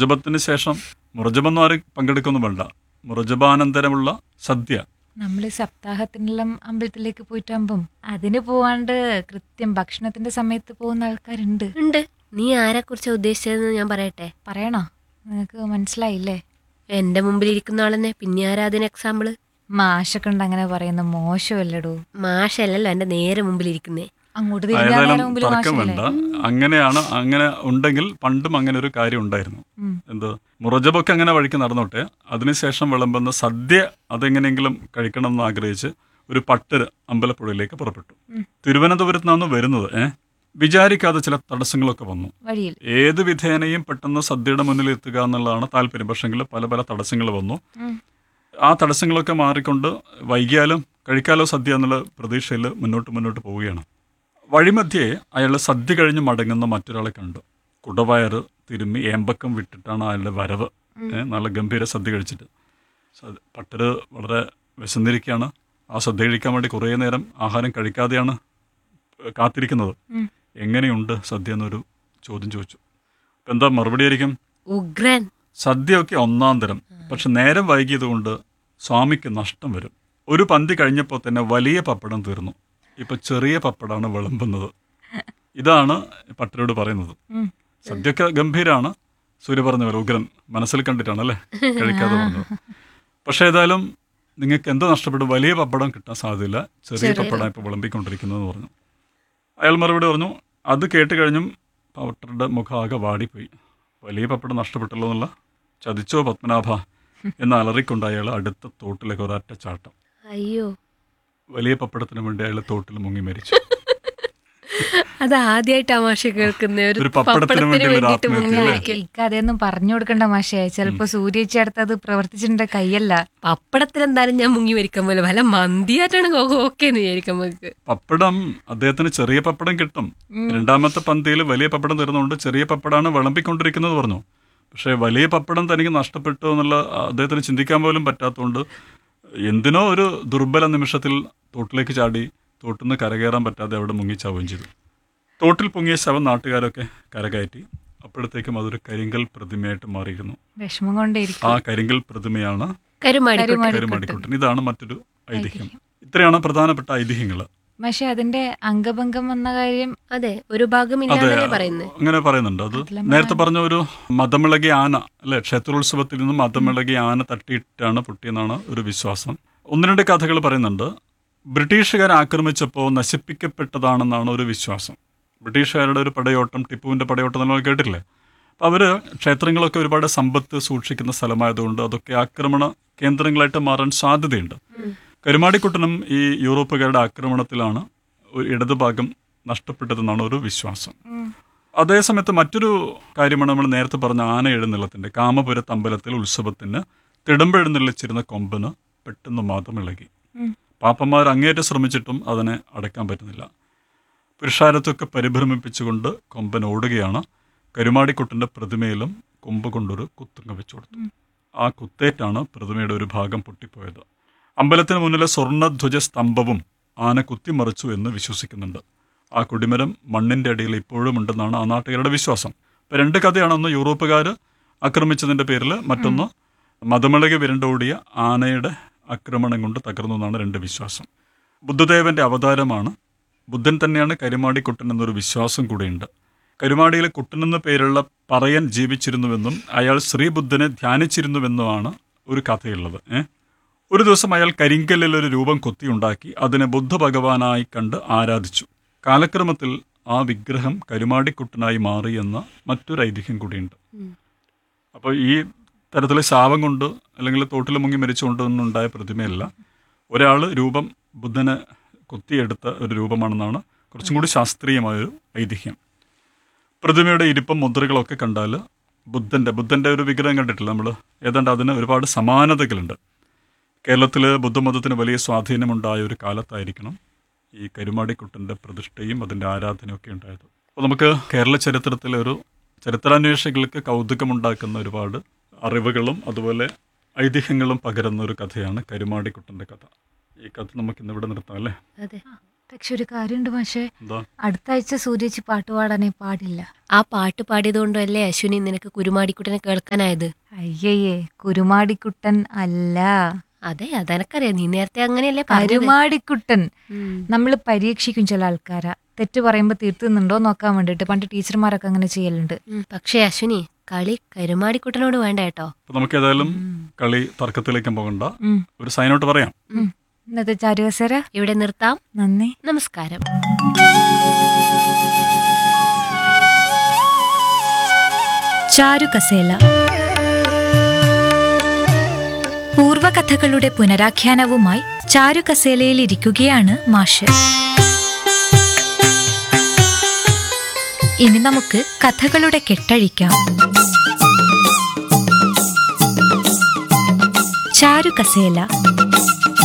മുറജബത്തിന് ശേഷം മുറജബെന്ന് ആരും പങ്കെടുക്കൊന്നും വേണ്ട മുറജബാനന്തരമുള്ള സദ്യ നമ്മൾ സപ്താഹത്തിനെല്ലാം അമ്പലത്തിലേക്ക് പോയിട്ടാകുമ്പം അതിന് പോവാണ്ട് കൃത്യം ഭക്ഷണത്തിന്റെ സമയത്ത് പോകുന്ന ആൾക്കാരുണ്ട് ഉണ്ട് നീ ആരെ കുറിച്ചാ ഉദ്ദേശിച്ചതെന്ന് ഞാൻ പറയട്ടെ പറയണോ നിനക്ക് മനസ്സിലായില്ലേ എന്റെ മുമ്പിൽ ഇരിക്കുന്ന ആളെന്നെ പിന്നെ ആരാ അതിന് എക്സാമ്പിള് മാഷൊക്കെ ഉണ്ട് അങ്ങനെ പറയുന്ന മോശമല്ലടോ മാഷല്ലല്ലോ എന്റെ നേരെ മുമ്പിൽ ഇരിക്കുന്നേ അങ്ങോട്ട് തിരിഞ്ഞാൽ നേരെ ഏതായാലും മുമ്പിൽ തർക്കം മാഷല്ലേ വേണ്ട അങ്ങനെയാണ് അങ്ങനെ ഉണ്ടെങ്കിൽ പണ്ടും അങ്ങനെ ഒരു കാര്യം ഉണ്ടായിരുന്നു ഉം. എന്ത് മുറജബൊക്കെ അങ്ങനെ വഴിക്ക് നടന്നോട്ടെ അതിനുശേഷം വിളമ്പുന്ന സദ്യ അതെങ്ങനെയെങ്കിലും കഴിക്കണം എന്ന് ആഗ്രഹിച്ച് ഒരു പട്ടര് അമ്പലപ്പുഴയിലേക്ക് പുറപ്പെട്ടു തിരുവനന്തപുരത്ത് നിന്നാണ് വരുന്നത് ഏ വിചാരിക്കാതെ ചില തടസ്സങ്ങളൊക്കെ വന്നു വഴിയിൽ ഏത് വിധേനയും പെട്ടെന്ന് സദ്യയുടെ മുന്നിൽ എത്തുക എന്നുള്ളതാണ് താല്പര്യം പക്ഷെങ്കിൽ പല പല തടസ്സങ്ങൾ വന്നു ഉം. ആ തടസ്സങ്ങളൊക്കെ മാറിക്കൊണ്ട് വൈകിയാലും കഴിക്കാലോ സദ്യ എന്നുള്ള പ്രതീക്ഷയിൽ മുന്നോട്ട് മുന്നോട്ട് പോവുകയാണ് വഴിമധ്യേ അയാൾ സദ്യ കഴിഞ്ഞ് മടങ്ങുന്ന മറ്റൊരാളെ കണ്ടു കുടവയറ് തിരുമ്മി ഏമ്പക്കം വിട്ടിട്ടാണ് അയാളുടെ വരവ് ഏ, നല്ല ഗംഭീര സദ്യ കഴിച്ചിട്ട് സ- പട്ടര് വളരെ വിശന്നിരിക്കുകയാണ് ആ സദ്യ കഴിക്കാൻ വേണ്ടി കുറേ നേരം ആഹാരം കഴിക്കാതെയാണ് കാത്തിരിക്കുന്നത് ഉം. എങ്ങനെയുണ്ട് സദ്യ എന്നൊരു ചോദ്യം ചോദിച്ചു അപ്പം എന്താ മറുപടി ആയിരിക്കും ഉഗ്രൻ സദ്യയൊക്കെ ഒന്നാം തരം പക്ഷെ നേരം വൈകിയത് കൊണ്ട് സ്വാമിക്ക് നഷ്ടം വരും ഒരു പന്തി കഴിഞ്ഞപ്പോൾ തന്നെ വലിയ പപ്പടം തീർന്നു ഇപ്പൊ ചെറിയ പപ്പടാണ് വിളമ്പുന്നത് ഇതാണ് പട്ടരോട് പറയുന്നത് ഉം. സദ്യയൊക്കെ ഗംഭീരാണ് സൂര്യ പറഞ്ഞ പോലെ ഉഗ്രൻ മനസ്സിൽ കണ്ടിട്ടാണ് അല്ലേ കഴിക്കാതെ പറഞ്ഞത് പക്ഷെ ഏതായാലും നിങ്ങൾക്ക് എന്തോ നഷ്ടപ്പെടും വലിയ പപ്പടം കിട്ടാൻ സാധ്യതയില്ല ചെറിയ പപ്പടം ഇപ്പോൾ വിളമ്പിക്കൊണ്ടിരിക്കുന്നതെന്ന് പറഞ്ഞു അയാൾ മറുപടി പറഞ്ഞു അത് കേട്ട് കഴിഞ്ഞും പട്ടറുടെ മുഖം ആകെ വാടിപ്പോയി വലിയ പപ്പടം നഷ്ടപ്പെട്ടല്ലോ എന്നുള്ള ചതിച്ചോ പത്മനാഭ എന്ന് അലറിക്കൊണ്ട് അയാൾ അടുത്ത തോട്ടിലേക്ക് ഒരൊറ്റ ചാട്ടം അയ്യോ വലിയ പപ്പടത്തിന് വേണ്ടി അയാൾ തോട്ടിൽ മുങ്ങി മരിച്ചു അത് ആദ്യമായിട്ടാ മാഷ കേൾക്കുന്ന ഒരു പപ്പടത്തിന് വേണ്ടിയുള്ള ഒരു വേണ്ടിയിട്ട് ആത്മഹത്യ മുങ്ങി അല്ലേ? മരിക്കൽ. ഇക്കതൊന്നും പറഞ്ഞു കൊടുക്കണ്ട മാഷേ ചിലപ്പോ സൂര്യേച്ചി അടുത്തത് പ്രവർത്തിച്ചിട്ടുണ്ട് കയ്യല്ല പപ്പടത്തിൽ എന്തായാലും ഞാൻ മുങ്ങി മരിക്കാൻ പോലെ വല്ല മന്തിയായിട്ടാണ് ഓക്കെ എന്ന് വിചാരിക്കാൻ നമുക്ക് പപ്പടം അദ്ദേഹത്തിന് ചെറിയ പപ്പടം കിട്ടും രണ്ടാമത്തെ പന്തിയിൽ വലിയ പപ്പടം തരുന്നതുകൊണ്ട് ചെറിയ പപ്പടാണ് വിളമ്പിക്കൊണ്ടിരിക്കുന്നത് പറഞ്ഞു പക്ഷേ വലിയ പപ്പടം തനിക്ക് നഷ്ടപ്പെട്ടു എന്നുള്ള അദ്ദേഹത്തിന് ചിന്തിക്കാൻ പോലും പറ്റാത്തതുകൊണ്ട് എന്തിനോ ഒരു ദുർബല നിമിഷത്തിൽ തോട്ടിലേക്ക് ചാടി തോട്ടിൽ നിന്ന് കരകയറാൻ പറ്റാതെ അവിടെ മുങ്ങിച്ചാവുകയും ചെയ്തു തോട്ടിൽ പൊങ്ങിയ ശവം നാട്ടുകാരൊക്കെ കരകയറ്റി അപ്പോഴത്തേക്കും അതൊരു കരിങ്കൽ പ്രതിമയായിട്ട് മാറിയിരുന്നു വിഷമം കൊണ്ടേയിരിക്കും ആ കരിങ്കൽ പ്രതിമയാണ് കരുമാടി കരുമാടി. കരുമാടിക്കുട്ടൻ ഇതാണ് മറ്റൊരു ഐതിഹ്യം ഇത്രയാണ് പ്രധാനപ്പെട്ട ഐതിഹ്യങ്ങൾ പക്ഷെ അതിന്റെ അംഗഭംഗം വന്ന കാര്യം അതെ ഒരു ഭാഗം അതെ ഇല്ലാതെ പറയുന്നത് അങ്ങനെ പറയുന്നുണ്ട് അത് നേരത്തെ പറഞ്ഞ ഒരു മതമിളകിയ ആന അല്ലെ ക്ഷേത്രോത്സവത്തിൽ നിന്നും മതമിളകിയ ആന തട്ടിയിട്ടാണ് പൊട്ടിയെന്നാണ് ഒരു വിശ്വാസം ഒന്ന് രണ്ട് കഥകൾ പറയുന്നുണ്ട് ബ്രിട്ടീഷുകാർ ആക്രമിച്ചപ്പോൾ നശിപ്പിക്കപ്പെട്ടതാണെന്നാണ് ഒരു വിശ്വാസം ബ്രിട്ടീഷുകാരുടെ ഒരു പടയോട്ടം ടിപ്പുവിന്റെ പടയോട്ടം നമ്മൾ കേട്ടില്ലേ അപ്പം അവർ ക്ഷേത്രങ്ങളൊക്കെ ഒരുപാട് സമ്പത്ത് സൂക്ഷിക്കുന്ന സ്ഥലമായതുകൊണ്ട് അതൊക്കെ ആക്രമണ കേന്ദ്രങ്ങളായിട്ട് മാറാൻ സാധ്യതയുണ്ട് കരുമാടിക്കുട്ടനും ഈ യൂറോപ്പുകാരുടെ ആക്രമണത്തിലാണ് ഒരു ഇടതുഭാഗം നഷ്ടപ്പെട്ടതെന്നാണ് ഒരു വിശ്വാസം അതേസമയത്ത് മറ്റൊരു കാര്യമാണ് നമ്മൾ നേരത്തെ പറഞ്ഞ ആന എഴുന്നള്ളത്തിന്റെ കാമപുരത്ത് അമ്പലത്തിൽ ഉത്സവത്തിന് തിടമ്പെഴുന്നള്ളിച്ചിരുന്ന കൊമ്പന് പെട്ടെന്ന് മാതം ഇളകി പാപ്പന്മാർ അങ്ങേറ്റം ശ്രമിച്ചിട്ടും അതിനെ അടയ്ക്കാൻ പറ്റുന്നില്ല പുരുഷാരത്തൊക്കെ പരിഭ്രമിപ്പിച്ചുകൊണ്ട് കൊമ്പൻ ഓടുകയാണ് കരുമാടിക്കുട്ടന്റെ പ്രതിമയിലും കൊമ്പ് കൊണ്ടൊരു കുത്തുങ്ങ വെച്ചു കൊടുത്തു ആ കുത്തേറ്റാണ് പ്രതിമയുടെ ഒരു ഭാഗം പൊട്ടിപ്പോയത് അമ്പലത്തിന് മുന്നിലെ സ്വർണ്ണധ്വജ സ്തംഭവും ആന കുത്തിമറിച്ചു എന്ന് വിശ്വസിക്കുന്നുണ്ട് ആ കൊടിമരം മണ്ണിന്റെ അടിയിൽ ഇപ്പോഴും ഉണ്ടെന്നാണ് ആ നാട്ടുകാരുടെ വിശ്വാസം ഇപ്പൊ രണ്ട് കഥയാണ് ഒന്ന് യൂറോപ്പുകാർ ആക്രമിച്ചതിന്റെ പേരിൽ മറ്റൊന്ന് മതമിളകി വിരണ്ടോടിയ ആനയുടെ ആക്രമണം കൊണ്ട് തകർന്നു എന്നാണ് രണ്ട് വിശ്വാസം ബുദ്ധദേവന്റെ അവതാരമാണ് ബുദ്ധൻ തന്നെയാണ് കരുമാടിക്കുട്ടൻ എന്നൊരു വിശ്വാസം കൂടെയുണ്ട് കരുമാടിയിലെ കുട്ടൻ എന്ന പേരുള്ള പറയൻ ജീവിച്ചിരുന്നുവെന്നും അയാൾ ശ്രീബുദ്ധനെ ധ്യാനിച്ചിരുന്നുവെന്നുമാണ് ഒരു കഥയുള്ളത് ഏ ഒരു ദിവസം അയാൾ കരിങ്കല്ലിൽ ഒരു രൂപം കൊത്തിയുണ്ടാക്കി അതിനെ ബുദ്ധ ഭഗവാനായി കണ്ട് ആരാധിച്ചു കാലക്രമത്തിൽ ആ വിഗ്രഹം കരുമാടിക്കുട്ടനായി മാറി എന്ന മറ്റൊരു ഐതിഹ്യം കൂടിയുണ്ട് അപ്പോൾ ഈ തരത്തിൽ ശാപം കൊണ്ട് അല്ലെങ്കിൽ തോട്ടിൽ മുങ്ങി മരിച്ചുകൊണ്ട് ഒന്നുണ്ടായ പ്രതിമയല്ല ഒരാൾ രൂപം ബുദ്ധനെ കൊത്തിയെടുത്ത ഒരു രൂപമാണെന്നാണ് കുറച്ചും കൂടി ശാസ്ത്രീയമായ ഒരു ഐതിഹ്യം പ്രതിമയുടെ ഇരിപ്പം മുദ്രകളൊക്കെ കണ്ടാൽ ബുദ്ധൻ്റെ ബുദ്ധൻ്റെ ഒരു വിഗ്രഹം കണ്ടിട്ടില്ല നമ്മൾ ഏതാണ്ട് അതിന് ഒരുപാട് സമാനതകളുണ്ട് കേരളത്തിൽ ബുദ്ധമതത്തിന് വലിയ സ്വാധീനമുണ്ടായ ഒരു കാലത്തായിരിക്കണം ഈ കരുമാടിക്കുട്ടൻ്റെ പ്രതിഷ്ഠയും അതിൻ്റെ ആരാധനയും ഒക്കെ ഉണ്ടായത് അപ്പോൾ നമുക്ക് കേരള ചരിത്രത്തിലെ ഒരു ചരിത്രാന്വേഷകർക്ക് കൗതുകമുണ്ടാക്കുന്ന ഒരുപാട് അറിവുകളും അതുപോലെ ഐതിഹ്യങ്ങളും പകരുന്ന ഒരു കഥയാണ് കരുമാടിക്കുട്ടൻ്റെ കഥ ഈ കഥ നമുക്ക് ഇന്നിവിടെ നിർത്താം അല്ലേ അതെ പക്ഷെ ഒരു കാര്യമുണ്ട് മാഷെ എന്താ അടുത്ത ആഴ്ച സൂര്യേച്ചി പാട്ട് പാടാനേ പാടില്ല ആ പാട്ട് പാടിയതുകൊണ്ടല്ലേ അശ്വിനി നിനക്ക് കുരുമാടിക്കുട്ടനെ കേൾക്കാനായത് അയ്യയ്യേ കുരുമാടിക്കുട്ടൻ അല്ല അതെ അതെനക്കറിയാം നീ നേരത്തെ അങ്ങനെയല്ലേ പറഞ്ഞത് കരുമാടിക്കുട്ടൻ ഉം. നമ്മൾ പരീക്ഷിക്കും ചില ആൾക്കാരാ തെറ്റ് പറയുമ്പോൾ തീർത്തുന്നുണ്ടോ നോക്കാൻ വേണ്ടിട്ട് പണ്ട് ടീച്ചർമാരൊക്കെ അങ്ങനെ ചെയ്യലുണ്ട് ഉം, പക്ഷേ അശ്വിനി കളി കരുമാടിക്കുട്ടനോട് വേണ്ട കേട്ടോ അപ്പൊ നമുക്ക് ഏതായാലും കളി തർക്കത്തിലേക്കും പോകണ്ട ഉം. ഒരു സൈനോട്ട് പറയാം ഉം. ഇന്നത്തെ ചാരുവസര ഇവിടെ നിർത്താം നന്ദി നമസ്കാരം ചാരുകസേല പൂർവകഥകളുടെ പുനരാഖ്യാനവുമായി ചാരുകസേലയിൽ ഇരിക്കുകയാണ് മാഷ് ഇനി നമുക്ക് കഥകളുടെ കെട്ടഴിക്കാം ചാരുകസേല